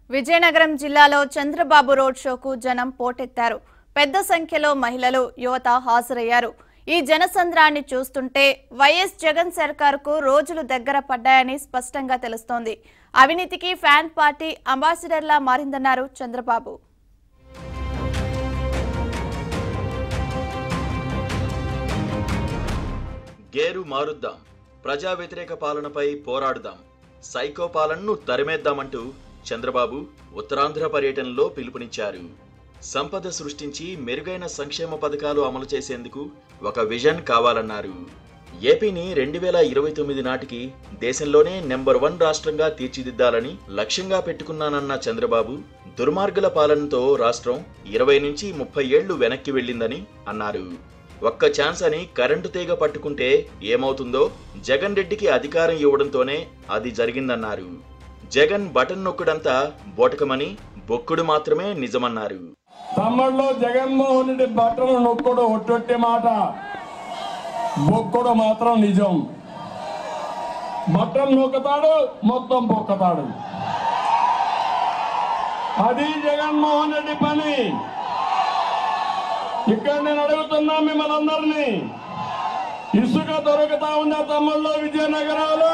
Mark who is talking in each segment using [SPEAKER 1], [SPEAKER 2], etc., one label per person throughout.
[SPEAKER 1] విజయనగరం జిల్లాలో చంద్రబాబు రోడ్ షోకు జనం పోటెత్తారు పెద్ద సంఖ్యలో మహిళలు యువత హాజరయ్యారు ఈ జనసంద్రాన్ని చూస్తుంటే వైఎస్ జగన్ సర్కార్కు రోజులు దగ్గర పడ్డాయని స్పష్టంగా తెలుస్తోంది అవినీతికి ఫ్యాన్ పార్టీ అంబాసిడర్లా మారిందన్నారు చంద్రబాబు
[SPEAKER 2] గేరు మారుద్దాం ప్రజా వ్యతిరేక పాలనపై పోరాడుదాం సైకో పాలనను తరిమేద్దామంటూ చంద్రబాబు ఉత్తరాంధ్ర పర్యటనలో పిలుపునిచ్చారు సంపద సృష్టించి మెరుగైన సంక్షేమ పథకాలు అమలు చేసేందుకు ఒక విజన్ కావాలన్నారు ఏపీని రెండు వేల ఇరవై తొమ్మిది నాటికి దేశంలోనే నెంబర్ వన్ రాష్ట్రంగా తీర్చిదిద్దాలని లక్ష్యంగా పెట్టుకున్నానన్న చంద్రబాబు దుర్మార్గుల పాలనతో రాష్ట్రం ఇరవై నుంచి ముప్పై ఏళ్లు వెనక్కి వెళ్ళిందని అన్నారు ఒక్క ఛాన్స్ అని కరెంటు తీగ పట్టుకుంటే ఏమవుతుందో జగన్ రెడ్డికి అధికారం ఇవ్వడంతోనే అది జరిగిందన్నారు జగన్ బటన్ నొక్కుడంతా బోటకమని బొక్కుడు మాత్రమే నిజమన్నారు
[SPEAKER 3] తమ్ముళ్ళు జగన్మోహన్ రెడ్డి బట్టలు నొక్కుడు ఒట్టొట్టి మాట బొక్కుడు మాత్రం నిజం బట్టలు నొక్కుతాడు మొత్తం బొక్కుతాడు అది జగన్మోహన్ రెడ్డి పని ఇక్కడ నేను అడుగుతున్నా మిమ్మల్ని అందరినీ ఇసుక దొరుకుతా ఉందా తమ్ముళ్ళు విజయనగరంలో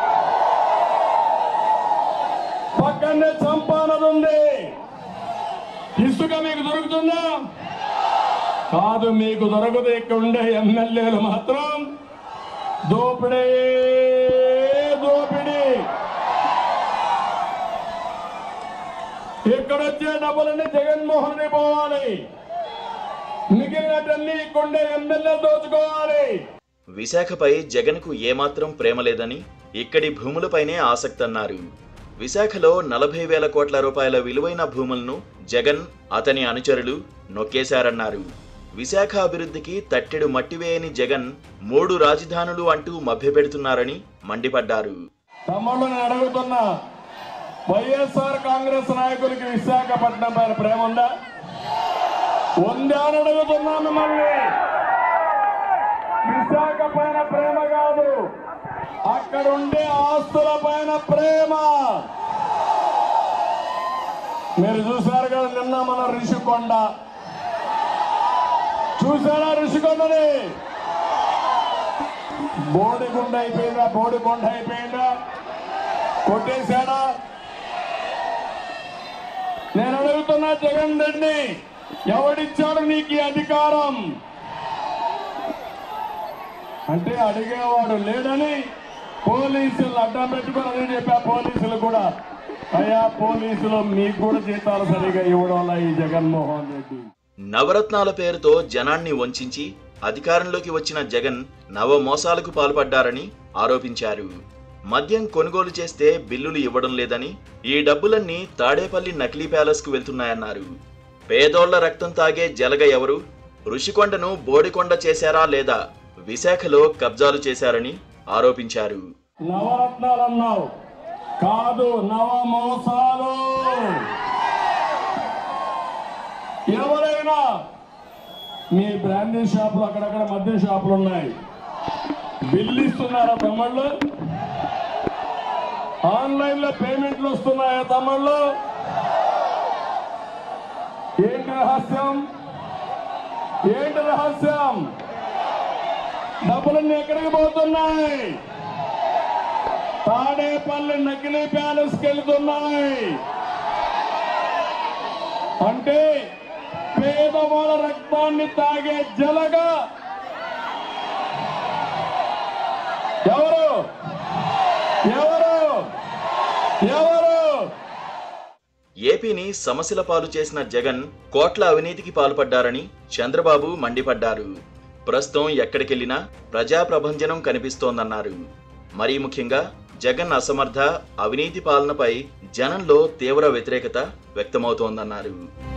[SPEAKER 3] పక్కనే చంపానది ఉంది ఇసుక మీకు దొరుకుతుందా కాదు మీకు దొరకదు ఇక్కడ ఉండే ఎమ్మెల్యేలు మాత్రం దోపిడీ దోపిడీ ఇక్కడ వచ్చే డబ్బులన్నీ జగన్మోహన్ రెడ్డి పోవాలి మిగిలినటన్నీ ఇక్కడ ఉండే ఎమ్మెల్యేలు దోచుకోవాలి
[SPEAKER 2] విశాఖపై జగన్కు ఏమాత్రం ప్రేమ లేదని ఇక్కడి భూములపైనే ఆసక్తి అన్నారు విశాఖలో నలభై వేల కోట్ల రూపాయల విలువైన భూములను జగన్ అతని అనుచరులు నొక్కేశారన్నారు విశాఖ అభివృద్ధికి తట్టెడు మట్టివేయని జగన్ మూడు రాజధానులు అంటూ మభ్యపెడుతున్నారని మండిపడ్డారు
[SPEAKER 3] తమ్ముళ్ళు నేను అడుగుతున్నా వైఎస్ఆర్ కాంగ్రెస్ నాయకులకి విశాఖపట్నం పైన ప్రేమ ఉందా ఉందా అని అడుగుతున్నా మిమ్మల్ని విశాఖ పైన ప్రేమ కాదు అక్కడ ఉండే ఆస్తుల పైన ప్రేమ మీరు చూశారు కదా నిన్న మన రిషికొండ చూసారా రిషికొండని బోడిగుండ అయిపోయిందా బోడికొండ అయిపోయిందా కొట్టేశాడా నేను అడుగుతున్నా జగన్ రెడ్డి ఎవడిచ్చాడు నీకు ఈ అధికారం అంటే అడిగేవాడు లేడని పోలీసులు అడ్డం పెట్టుకొని అదే చెప్పా పోలీసులు కూడా అయ్యా పోలీసులు మీకు కూడా జీతాలు సరిగా ఇవ్వడం వల్ల ఈ జగన్మోహన్ రెడ్డి
[SPEAKER 2] నవరత్నాల పేరుతో జనాన్ని వంచించి అధికారంలోకి వచ్చిన జగన్ నవ మోసాలకు పాల్పడ్డారని ఆరోపించారు మద్యం కొనుగోలు చేస్తే బిల్లులు ఇవ్వడం లేదని ఈ డబ్బులన్నీ తాడేపల్లి నకిలీ ప్యాలెస్కు వెళ్తున్నాయన్నారు పేదోళ్ల రక్తం తాగే జలగ ఎవరు ఋషికొండను బోడికొండ చేశారా లేదా విశాఖలో కబ్జాలు చేశారని ఆరోపించారు
[SPEAKER 3] నవరత్నాలు అన్నావు కాదు నవ మోసాలు ఎవరైనా మీ బ్రాండీ షాపులు అక్కడక్కడ మద్యం షాపులు ఉన్నాయి బిల్లు ఇస్తున్నారా తమ్ముళ్ళు ఆన్లైన్ లో పేమెంట్లు వస్తున్నాయా తమ్ముళ్ళు ఏంటి రహస్యం ఏంటి రహస్యం డబ్బులన్నీ ఎక్కడికి పోతున్నాయి తాడేపల్లి నకిలీ ప్యాలెస్ వెళ్తున్నాయి అంటే పేదవాళ్ళ రక్తాన్ని తాగే జలగా ఎవరు ఎవరు ఎవరు
[SPEAKER 2] ఏపీని సమస్యల పాలు చేసిన జగన్ కోట్ల అవినీతికి పాల్పడ్డారని చంద్రబాబు మండిపడ్డారు ప్రస్తుతం ఎక్కడికెళ్లినా ప్రజా ప్రభంజనం కనిపిస్తోందన్నారు మరీ ముఖ్యంగా జగన్ అసమర్థ అవినీతి పాలనపై జనంలో తీవ్ర వ్యతిరేకత వ్యక్తమవుతోందన్నారు